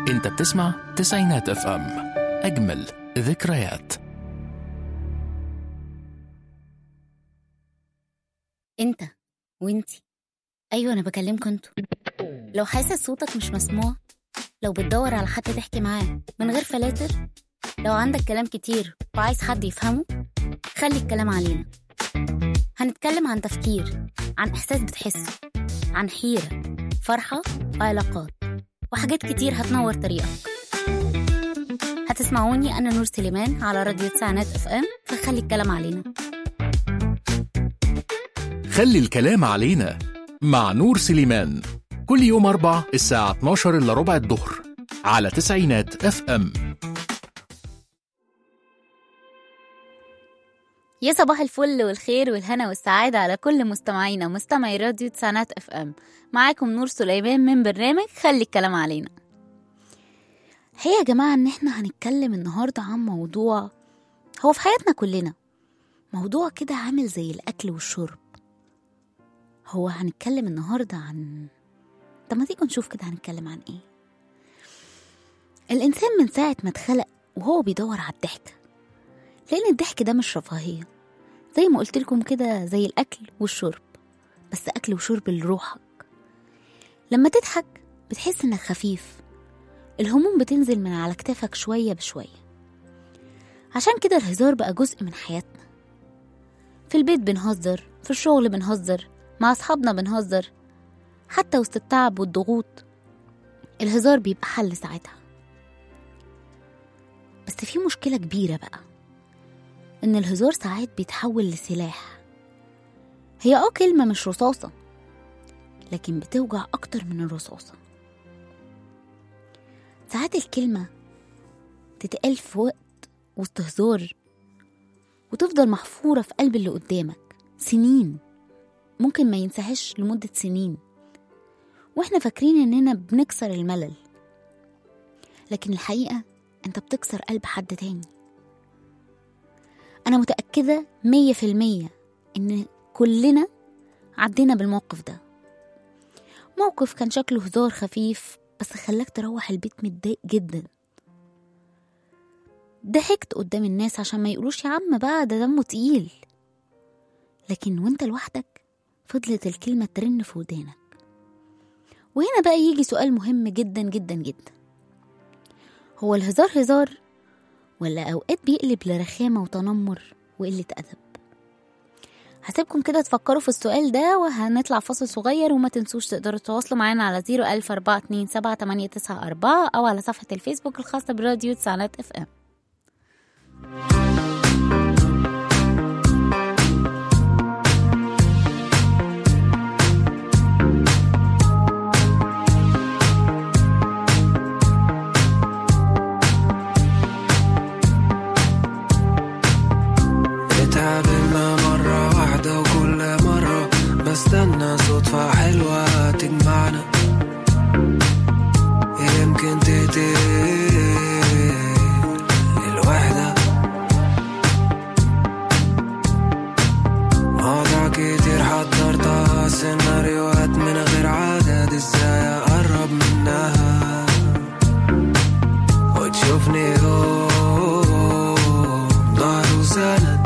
انت بتسمع تسعينات اف ام اجمل ذكريات انت وانتي ايوه انا بكلمكوا انتوا لو حاسس صوتك مش مسموع لو بتدور على حد تحكي معاه من غير فلاتر لو عندك كلام كتير وعايز حد يفهمه خلي الكلام علينا هنتكلم عن تفكير عن احساس بتحسه عن حيره فرحه وعلاقات وحاجات كتير هتنور طريقك هتسمعوني انا نور سليمان على راديو تسعينات اف ام فخلي الكلام علينا خلي الكلام علينا مع نور سليمان كل يوم أربع الساعة 12 إلا ربع الظهر على تسعينات اف ام يا صباح الفل والخير والهنا والسعادة على كل مستمعينا مستمعي راديو تسعينات اف ام معاكم نور سليمان من برنامج خلي الكلام علينا هي يا جماعة ان احنا هنتكلم النهاردة عن موضوع هو في حياتنا كلنا موضوع كده عامل زي الأكل والشرب هو هنتكلم النهاردة عن طب ما تيجوا نشوف كده هنتكلم عن ايه الإنسان من ساعة ما اتخلق وهو بيدور على الضحكة لأن الضحك ده مش رفاهية زي ما قلت لكم كده زي الأكل والشرب بس أكل وشرب لروحك لما تضحك بتحس إنك خفيف الهموم بتنزل من على كتافك شوية بشوية عشان كده الهزار بقى جزء من حياتنا في البيت بنهزر في الشغل بنهزر مع أصحابنا بنهزر حتى وسط التعب والضغوط الهزار بيبقى حل ساعتها بس في مشكلة كبيرة بقى إن الهزار ساعات بيتحول لسلاح هي اه كلمة مش رصاصة لكن بتوجع أكتر من الرصاصة ساعات الكلمة تتقال في وقت وسط هزار وتفضل محفورة في قلب اللي قدامك سنين ممكن ما ينساهاش لمدة سنين واحنا فاكرين اننا بنكسر الملل لكن الحقيقة انت بتكسر قلب حد تاني انا متأكدة مية في المية ان كلنا عدينا بالموقف ده موقف كان شكله هزار خفيف بس خلاك تروح البيت متضايق جدا ضحكت قدام الناس عشان ما يقولوش يا عم بقى ده دمه تقيل لكن وانت لوحدك فضلت الكلمة ترن في ودانك وهنا بقى يجي سؤال مهم جدا جدا جدا هو الهزار هزار ولا أوقات بيقلب لرخامة وتنمر وقلة أدب هسيبكم كده تفكروا في السؤال ده وهنطلع فاصل صغير وما تنسوش تقدروا تتواصلوا معانا على زيرو ألف أربعة اتنين سبعة تمانية تسعة أربعة أو على صفحة الفيسبوك الخاصة براديو تسعينات اف ام اتقابلنا مرة واحدة وكل مرة بستنى صدفة حلوة تجمعنا يمكن تقتل الوحدة مواضيع كتير حضرتها سيناريوهات من غير عدد ازاي اقرب منها وتشوفني يوم ظهر وسند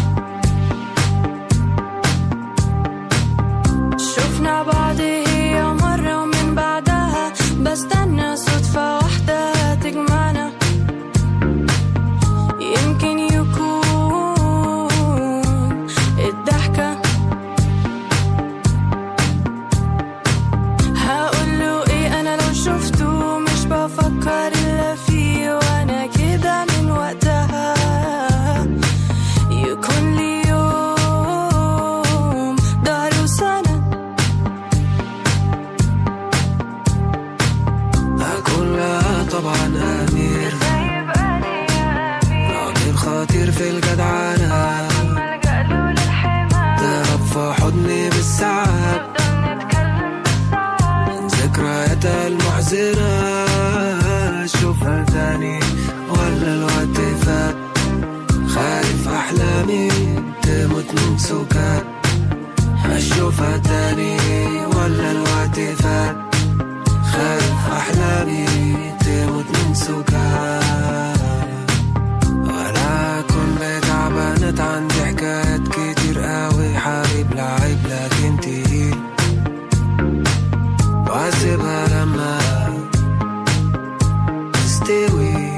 شفنا بعض هي مرة ومن بعدها بستنى صدفة واحدة تجمعنا يمكن يكون الضحكة هقوله ايه انا لو شفته مش بفكر الا فيه وانا كده من وقتها يكون لي يوم ظهر وسند أكون لها طبعا أمير راجل خطير في الجدعنة تهرب في حضني بالساعات من ذكرياتها المحزنة أشوفها تاني ولا الوقت فات خايف أحلامي تموت من سكات أشوفها تاني ولا الوقت فات خايف أحلامي تموت سيبها لما تستوي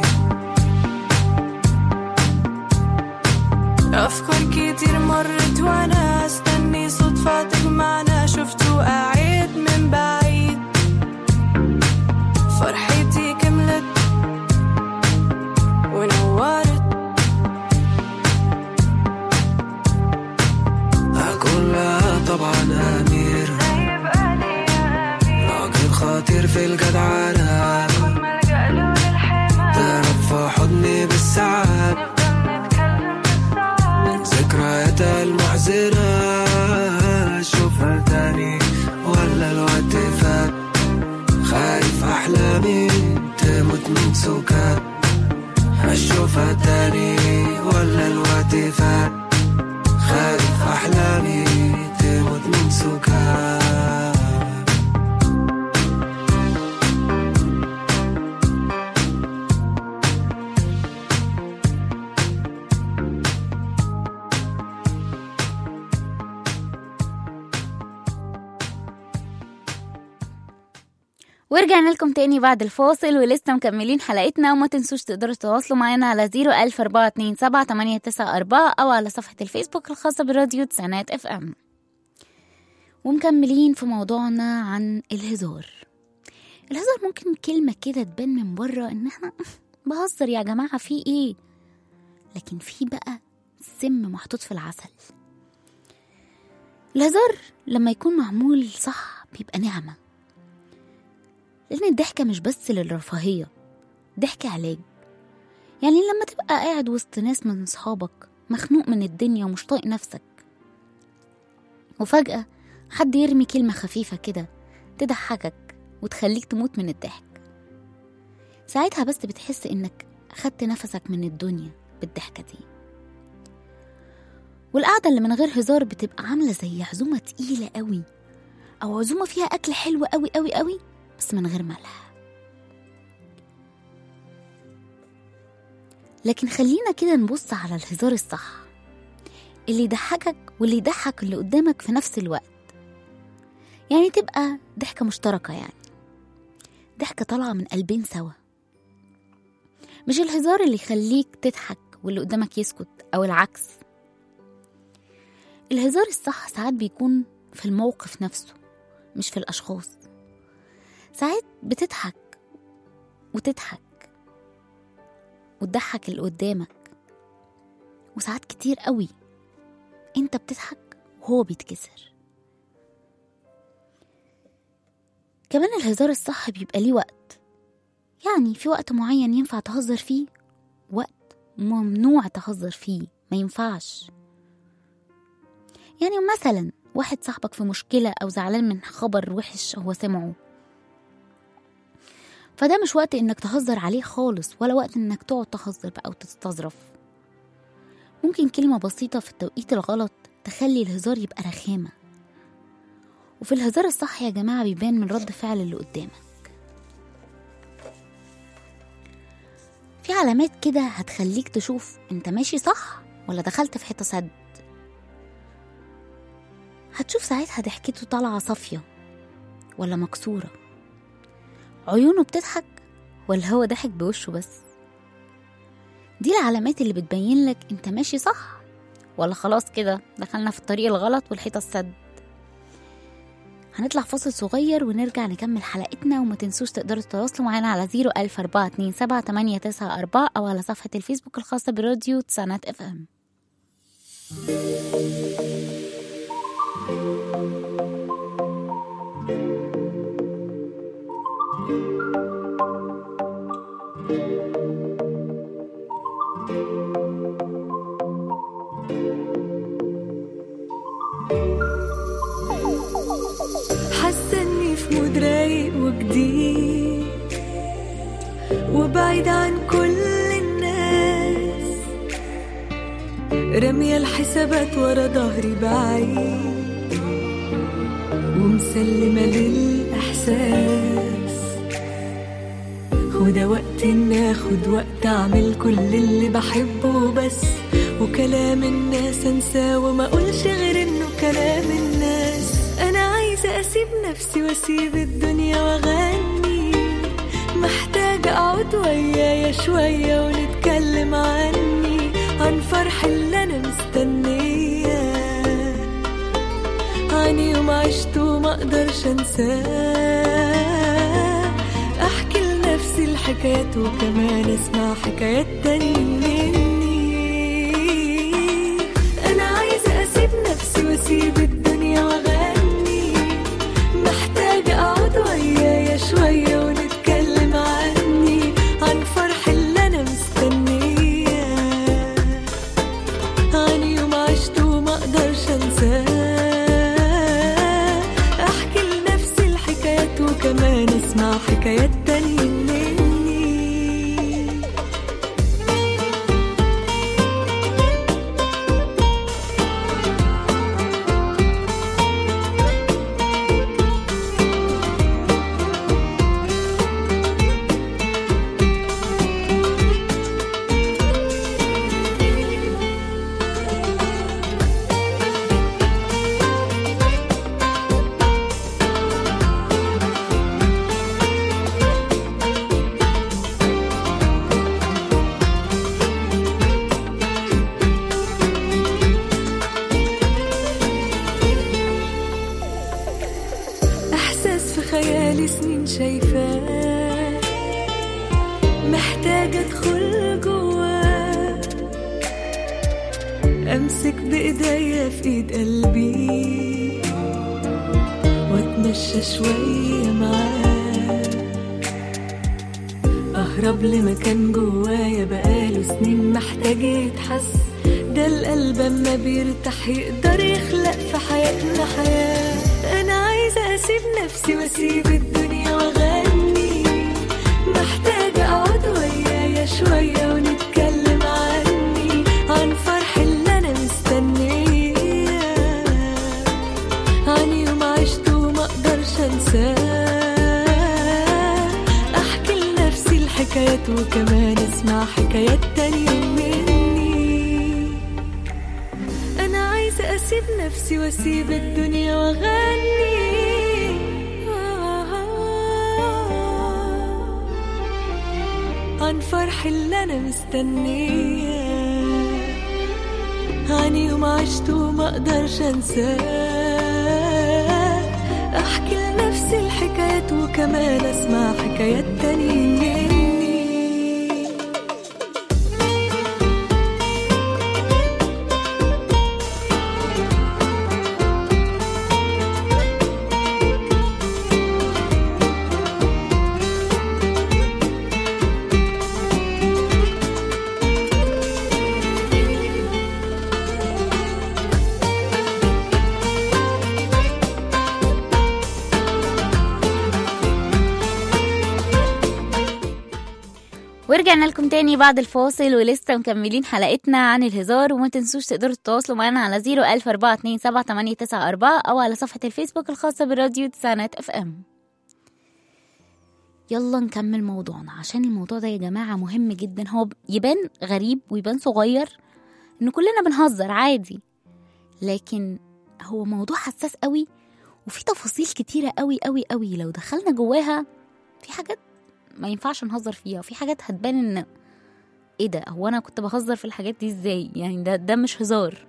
أفكار كتير مرت وأنا أستني صدفة تجمعنا شفته قاعد من بعيد فرحتي كملت ونورت أكون لها طبعا أمير راجل خطير في الجدعنة تهرب في حضني بالساعات ذكرياتها المحزنة أشوفها تاني ولا الوقت فات خايف أحلامي تموت من سكات أشوفها تاني ولا الوقت فات خايف أحلامي تموت من سكات ورجعنا لكم تاني بعد الفاصل ولسه مكملين حلقتنا وما تنسوش تقدروا تتواصلوا معانا على 01427 أو على صفحة الفيسبوك الخاصة براديو تسعينات اف ام ومكملين في موضوعنا عن الهزار الهزار ممكن كلمة كده تبان من بره ان احنا بهزر يا جماعة في ايه لكن في بقى سم محطوط في العسل الهزار لما يكون معمول صح بيبقى نعمه لأن الضحكة مش بس للرفاهية ضحكة علاج يعني لما تبقى قاعد وسط ناس من صحابك مخنوق من الدنيا ومش طايق نفسك وفجأة حد يرمي كلمة خفيفة كده تضحكك وتخليك تموت من الضحك ساعتها بس بتحس إنك خدت نفسك من الدنيا بالضحكة دي والقعدة اللي من غير هزار بتبقى عاملة زي عزومة تقيلة قوي أو عزومة فيها أكل حلو قوي قوي قوي بس من غير ملح لكن خلينا كده نبص على الهزار الصح اللي يضحكك واللي يضحك اللي قدامك في نفس الوقت يعني تبقى ضحكة مشتركة يعني ضحكة طالعة من قلبين سوا مش الهزار اللي يخليك تضحك واللي قدامك يسكت أو العكس الهزار الصح ساعات بيكون في الموقف نفسه مش في الأشخاص ساعات بتضحك وتضحك وتضحك اللي قدامك وساعات كتير قوي انت بتضحك وهو بيتكسر كمان الهزار الصح بيبقى ليه وقت يعني في وقت معين ينفع تهزر فيه وقت ممنوع تهزر فيه ما ينفعش يعني مثلا واحد صاحبك في مشكلة أو زعلان من خبر وحش هو سمعه فده مش وقت انك تهزر عليه خالص ولا وقت انك تقعد تهزر بقى وتستظرف ممكن كلمة بسيطة في التوقيت الغلط تخلي الهزار يبقى رخامة وفي الهزار الصح يا جماعة بيبان من رد فعل اللي قدامك في علامات كده هتخليك تشوف انت ماشي صح ولا دخلت في حتة سد هتشوف ساعتها ضحكته طالعة صافية ولا مكسورة عيونه بتضحك ولا هو ضحك بوشه بس دي العلامات اللي بتبين لك انت ماشي صح ولا خلاص كده دخلنا في الطريق الغلط والحيطة السد هنطلع فاصل صغير ونرجع نكمل حلقتنا وما تنسوش تقدروا تتواصلوا معانا على 01427 أو على صفحة الفيسبوك الخاصة براديو تسعينات اف ام حاسة اني في مود رايق وجديد وبعيد عن كل الناس رامية الحسابات ورا ظهري بعيد ومسلمة للإحساس وده وقت إن آخد وقت أعمل كل اللي بحبه بس وكلام الناس أنساه وما أقولش غير إنه كلام الناس أنا عايزة عايزة أسيب نفسي وأسيب الدنيا وأغني محتاجة أقعد ويايا شوية ونتكلم عني عن فرح اللي أنا مستنياه عن يوم عشته وما أقدرش أنساه أحكي لنفسي الحكايات وكمان أسمع حكايات تانية مني أنا عايزة أسيب نفسي وأسيب الدنيا وأغني محتاجة أقعد ويايا شوية ونتكلم عني عن فرح اللي أنا مستنياه عن يوم عشته وما أقدرش أنساه أحكي لنفسي الحكايات وكمان أسمع حكايات تانية مني إحساس في خيالي سنين شايفاه محتاجة أدخل جواه أمسك بإيديا في إيد قلبي وأتمشى شوية معاه أهرب لمكان جوايا بقاله سنين محتاج يتحس ده القلب أما بيرتاح يقدر يخلق في حياتنا حياة أنا عايزة أسيب نفسي وأسيب الدنيا وأغني محتاجة أقعد ويايا شوية ونتكلم عني عن فرح اللي أنا مستنياه عن يوم عشته وما أقدرش أنساه أحكي لنفسي الحكايات وكمان أسمع حكايات تانية مني أنا عايزة أسيب نفسي وأسيب الدنيا وأغني عن فرح اللي أنا مستنياه عن يوم عشته وما أقدرش أنساه أحكي لنفسي الحكايات وكمان أسمع حكايات تانية مني ورجعنا لكم تاني بعد الفاصل ولسه مكملين حلقتنا عن الهزار وما تنسوش تقدروا تتواصلوا معنا على 014278994 أو على صفحة الفيسبوك الخاصة براديو تسعينات اف ام يلا نكمل موضوعنا عشان الموضوع ده يا جماعة مهم جدا هو يبان غريب ويبان صغير ان كلنا بنهزر عادي لكن هو موضوع حساس قوي وفي تفاصيل كتيرة قوي قوي قوي لو دخلنا جواها في حاجات ما ينفعش نهزر فيها وفي حاجات هتبان ان ايه ده هو انا كنت بهزر في الحاجات دي ازاي يعني ده ده مش هزار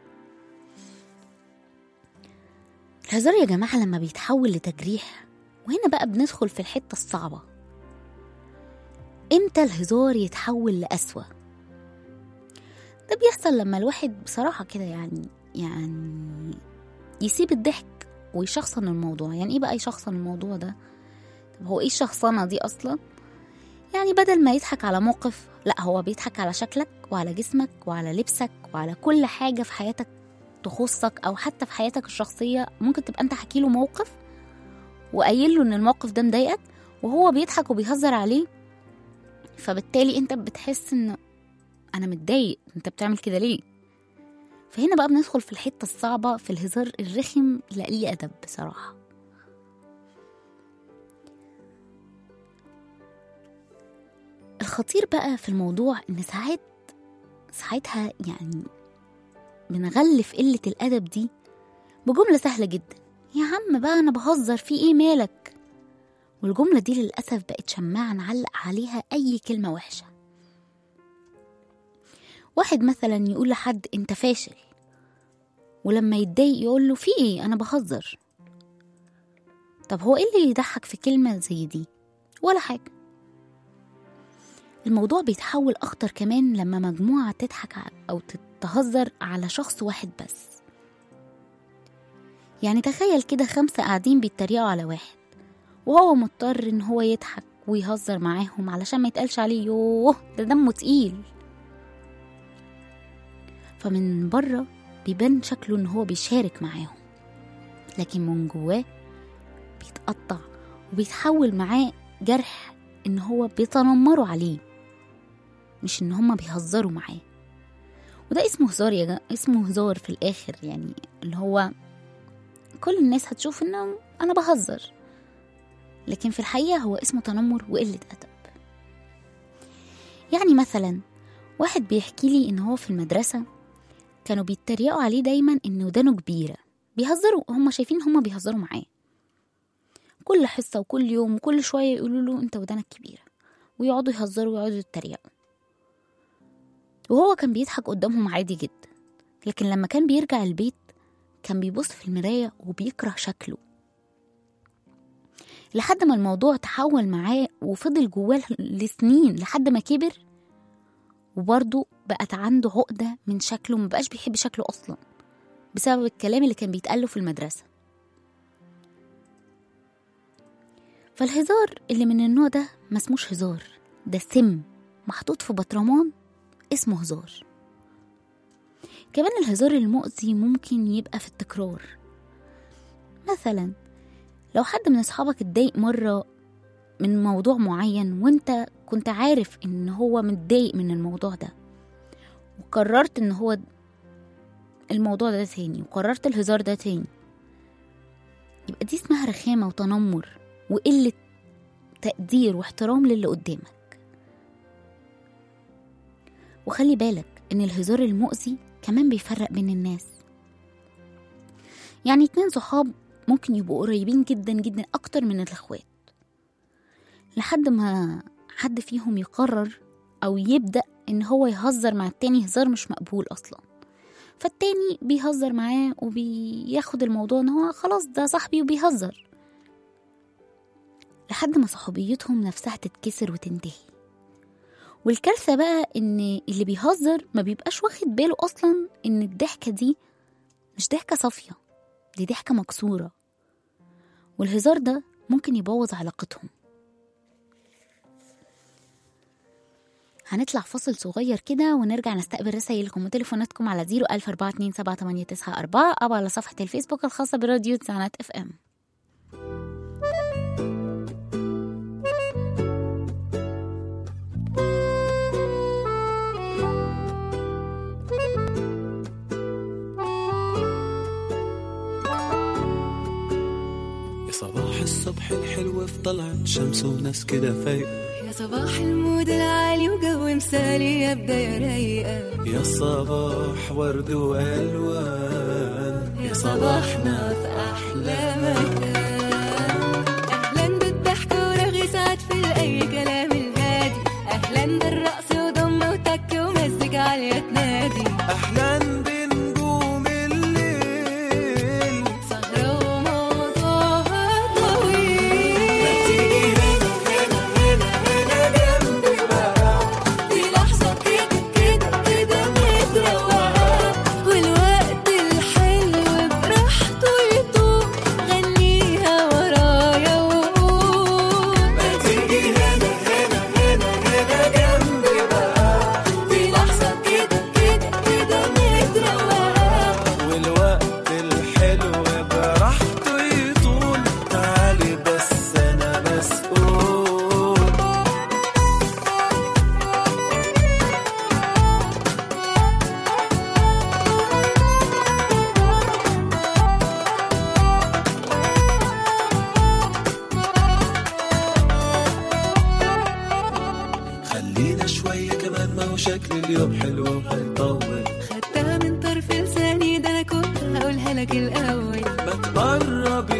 الهزار يا جماعة لما بيتحول لتجريح وهنا بقى بندخل في الحتة الصعبة امتى الهزار يتحول لأسوأ ده بيحصل لما الواحد بصراحة كده يعني يعني يسيب الضحك ويشخصن الموضوع يعني ايه بقى يشخصن الموضوع ده طب هو ايه الشخصنة دي اصلا يعني بدل ما يضحك على موقف لا هو بيضحك على شكلك وعلى جسمك وعلى لبسك وعلى كل حاجة في حياتك تخصك او حتى في حياتك الشخصية ممكن تبقى انت حكيله موقف وقايل له ان الموقف ده مضايقك وهو بيضحك وبيهزر عليه فبالتالي انت بتحس ان انا متضايق انت بتعمل كده ليه فهنا بقى بندخل في الحتة الصعبة في الهزار الرخم اللي ليه أدب بصراحة الخطير بقى في الموضوع إن ساعات ساعتها يعني بنغلف قلة الأدب دي بجملة سهلة جدا يا عم بقى انا بهزر في ايه مالك والجملة دي للأسف بقت شماعة نعلق عليها أي كلمة وحشة واحد مثلا يقول لحد انت فاشل ولما يتضايق يقول له في ايه انا بهزر طب هو ايه اللي يضحك في كلمة زي دي ولا حاجة الموضوع بيتحول أخطر كمان لما مجموعة تضحك ع- أو تتهزر على شخص واحد بس يعني تخيل كده خمسة قاعدين بيتريقوا على واحد وهو مضطر إن هو يضحك ويهزر معاهم علشان ما يتقالش عليه يوه ده دمه تقيل فمن بره بيبان شكله إن هو بيشارك معاهم لكن من جواه بيتقطع وبيتحول معاه جرح إن هو بيتنمروا عليه مش إن هما بيهزروا معاه وده اسمه هزار يا جماعة اسمه هزار في الآخر يعني اللي هو كل الناس هتشوف إنه أنا بهزر لكن في الحقيقة هو اسمه تنمر وقلة أدب يعني مثلا واحد بيحكي لي إن هو في المدرسة كانوا بيتريقوا عليه دايما إن ودانه كبيرة بيهزروا هما شايفين هما بيهزروا معاه كل حصة وكل يوم وكل شوية يقولوا له أنت ودانك كبيرة ويقعدوا يهزروا ويقعدوا يتريقوا وهو كان بيضحك قدامهم عادي جدا لكن لما كان بيرجع البيت كان بيبص في المراية وبيكره شكله لحد ما الموضوع تحول معاه وفضل جواه لسنين لحد ما كبر وبرضه بقت عنده عقدة من شكله مبقاش بيحب شكله أصلا بسبب الكلام اللي كان بيتقاله في المدرسة فالهزار اللي من النوع ده ما اسموش هزار ده سم محطوط في بطرمان اسمه هزار كمان الهزار المؤذي ممكن يبقى في التكرار مثلا لو حد من اصحابك اتضايق مرة من موضوع معين وانت كنت عارف ان هو متضايق من الموضوع ده وقررت ان هو الموضوع ده تاني وقررت الهزار ده تاني يبقى دي اسمها رخامة وتنمر وقلة تقدير واحترام للي قدامك وخلي بالك ان الهزار المؤذي كمان بيفرق بين الناس يعني اتنين صحاب ممكن يبقوا قريبين جدا جدا اكتر من الاخوات لحد ما حد فيهم يقرر او يبدأ ان هو يهزر مع التاني هزار مش مقبول اصلا فالتاني بيهزر معاه وبياخد الموضوع ان هو خلاص ده صاحبي وبيهزر لحد ما صحوبيتهم نفسها تتكسر وتنتهي والكارثة بقى إن اللي بيهزر ما بيبقاش واخد باله أصلا إن الضحكة دي مش ضحكة صافية دي ضحكة مكسورة والهزار ده ممكن يبوظ علاقتهم هنطلع فاصل صغير كده ونرجع نستقبل رسايلكم وتليفوناتكم على 014278994 أو على صفحة الفيسبوك الخاصة براديو تسعينات اف ام يا صباح الصبح الحلو في طلعت شمس وناس كده فايقة يا صباح المود العالي وجو مثالي يا بداية رايقة يا صباح ورد وألوان يا صباحنا في أحلى مكان أهلا بالضحكة ورغي سعد في أي كلام الهادي أهلا بالرقص وضمة وتك ومزج عالية تنادي أحلى بنجوم الليل سهرة وموضوعها طويل تيجي هنا هنا هنا هنا جنبي بقى دي لحظة كده كده كده متروقة والوقت الحلو براحته يطوق غنيها ورايا وقول ما تيجي هنا هنا هنا هنا جنبي بقى دي لحظة كده كده كده متروقة والوقت الحلو براحته يطول تعالي بس أنا مسؤول خلينا شوية كمان ما هو شكل اليوم حلو وهيطول خدتها من طرف لساني ده أنا كنت هقولها لك الأول ما تقرب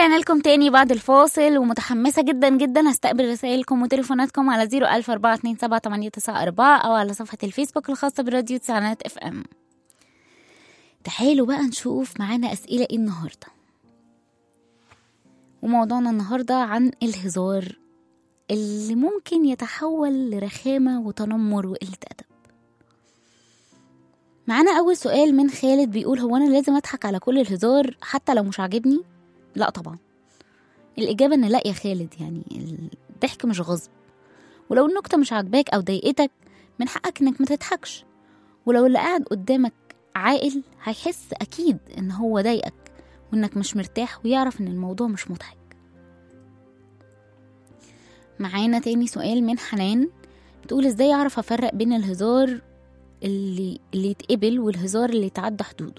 ورجعنا لكم تاني بعد الفاصل ومتحمسة جدا جدا هستقبل رسائلكم وتليفوناتكم على 004278994 أو على صفحة الفيسبوك الخاصة براديو تسعينات اف ام تعالوا بقى نشوف معانا أسئلة ايه النهاردة وموضوعنا النهاردة عن الهزار اللي ممكن يتحول لرخامة وتنمر وقلة أدب معانا أول سؤال من خالد بيقول هو أنا لازم أضحك على كل الهزار حتى لو مش عاجبني؟ لا طبعا الإجابة إن لا يا خالد يعني الضحك مش غصب ولو النكتة مش عاجباك أو ضايقتك من حقك إنك ما تضحكش ولو اللي قاعد قدامك عاقل هيحس أكيد إن هو ضايقك وإنك مش مرتاح ويعرف إن الموضوع مش مضحك معانا تاني سؤال من حنان بتقول ازاي اعرف افرق بين الهزار اللي اللي يتقبل والهزار اللي يتعدى حدوده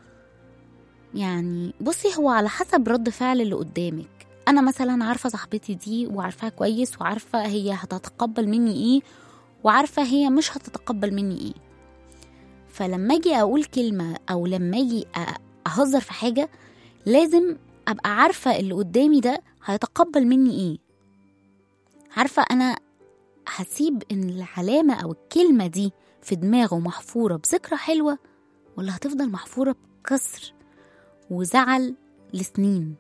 يعني بصي هو على حسب رد فعل اللي قدامك انا مثلا عارفه صاحبتي دي وعارفاها كويس وعارفه هي هتتقبل مني ايه وعارفه هي مش هتتقبل مني ايه فلما اجي اقول كلمه او لما اجي أ- اهزر في حاجه لازم ابقى عارفه اللي قدامي ده هيتقبل مني ايه عارفه انا هسيب ان العلامه او الكلمه دي في دماغه محفوره بذكرى حلوه ولا هتفضل محفوره بكسر وزعل لسنين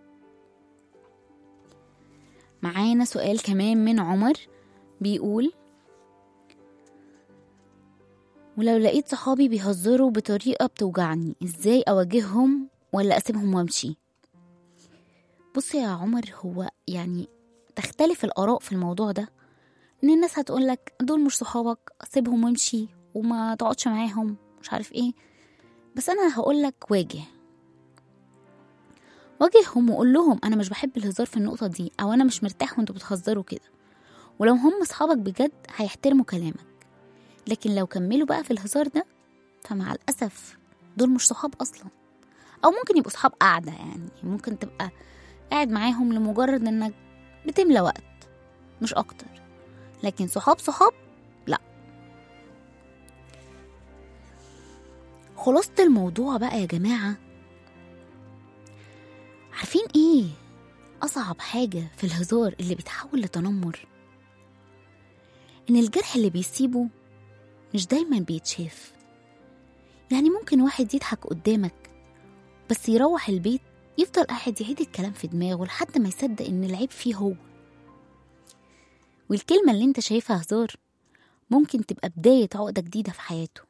معانا سؤال كمان من عمر بيقول ولو لقيت صحابي بيهزروا بطريقة بتوجعني ازاي اواجههم ولا اسيبهم وامشي بصي يا عمر هو يعني تختلف الآراء في الموضوع ده إن الناس هتقولك دول مش صحابك سيبهم وامشي وما تقعدش معاهم مش عارف ايه بس أنا هقولك واجه واجههم وقول لهم أنا مش بحب الهزار في النقطة دي أو أنا مش مرتاح وانتوا بتهزروا كده ولو هم صحابك بجد هيحترموا كلامك لكن لو كملوا بقى في الهزار ده فمع الأسف دول مش صحاب أصلا أو ممكن يبقوا صحاب قاعدة يعني ممكن تبقى قاعد معاهم لمجرد إنك بتملى وقت مش أكتر لكن صحاب صحاب لا خلاصة الموضوع بقى يا جماعة عارفين ايه أصعب حاجة في الهزار اللي بيتحول لتنمر إن الجرح اللي بيسيبه مش دايما بيتشاف يعني ممكن واحد يضحك قدامك بس يروح البيت يفضل قاعد يعيد الكلام في دماغه لحد ما يصدق إن العيب فيه هو والكلمة اللي انت شايفها هزار ممكن تبقى بداية عقدة جديدة في حياته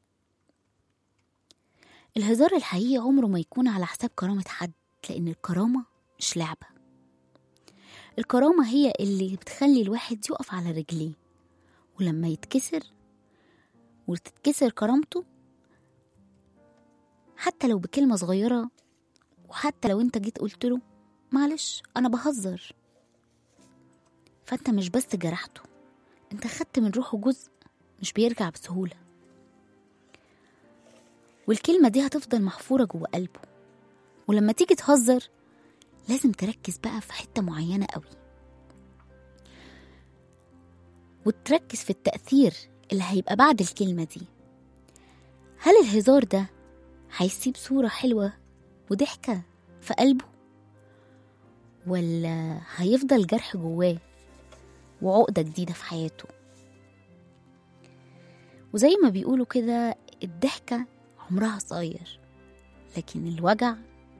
الهزار الحقيقي عمره ما يكون على حساب كرامة حد لأن الكرامة مش لعبة الكرامة هي اللي بتخلي الواحد يقف على رجليه ولما يتكسر وتتكسر كرامته حتى لو بكلمة صغيرة وحتى لو انت جيت قلت له معلش انا بهزر فانت مش بس جرحته انت خدت من روحه جزء مش بيرجع بسهولة والكلمة دي هتفضل محفورة جوه قلبه ولما تيجي تهزر لازم تركز بقى في حتة معينة قوي وتركز في التأثير اللي هيبقى بعد الكلمة دي هل الهزار ده هيسيب صورة حلوة وضحكة في قلبه ولا هيفضل جرح جواه وعقدة جديدة في حياته وزي ما بيقولوا كده الضحكة عمرها قصير لكن الوجع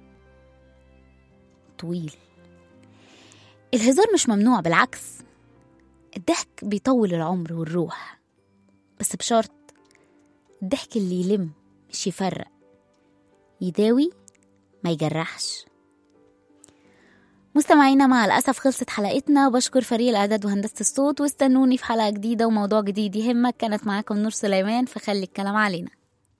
طويل الهزار مش ممنوع بالعكس الضحك بيطول العمر والروح بس بشرط الضحك اللي يلم مش يفرق يداوي ما يجرحش مستمعينا مع الأسف خلصت حلقتنا وبشكر فريق الإعداد وهندسة الصوت واستنوني في حلقة جديدة وموضوع جديد يهمك كانت معاكم نور سليمان فخلي الكلام علينا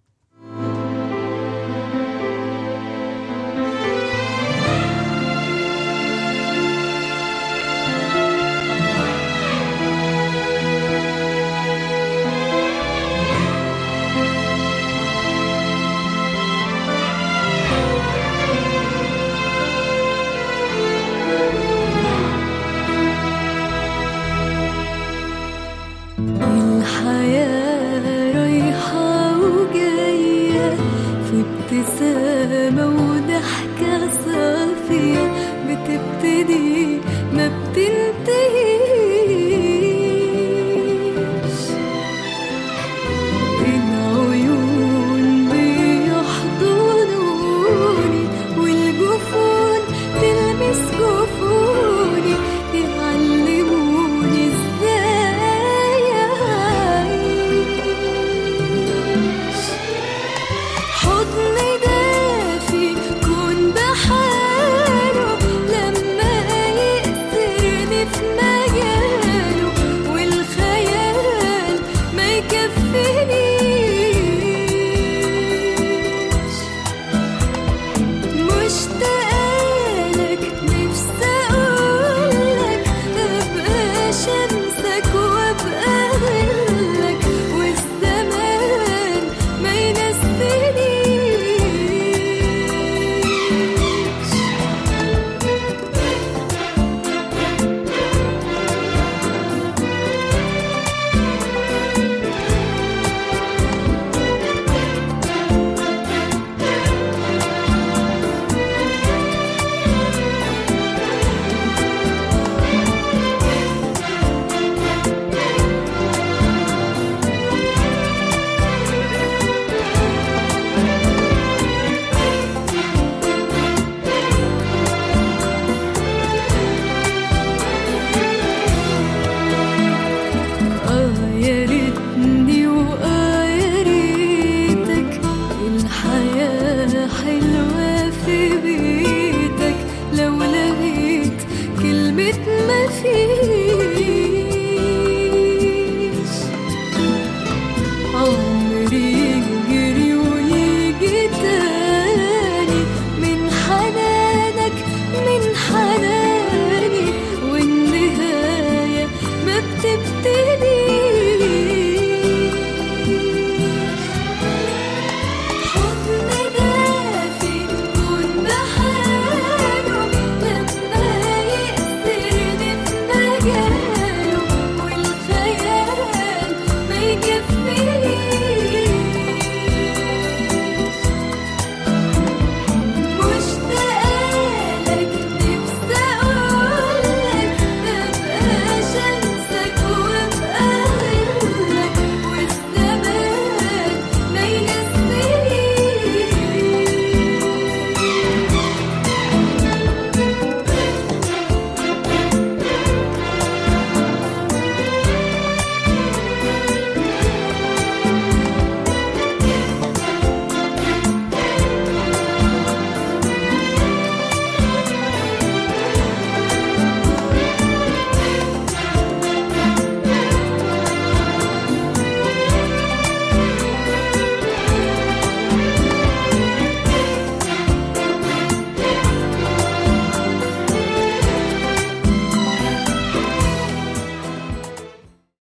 الحياة رايحة وجاية في ابتسامة وضحكة صافية دي ما بتنتهيش العيون بيحضنوني والجفون تلمس جفوني يعلموني ازاي اعيش حضن دافي كون بحاله لما يأسرني في مجاله والخيال ما يكفينيش مشتاقلك نفسي اقولك ابقى شم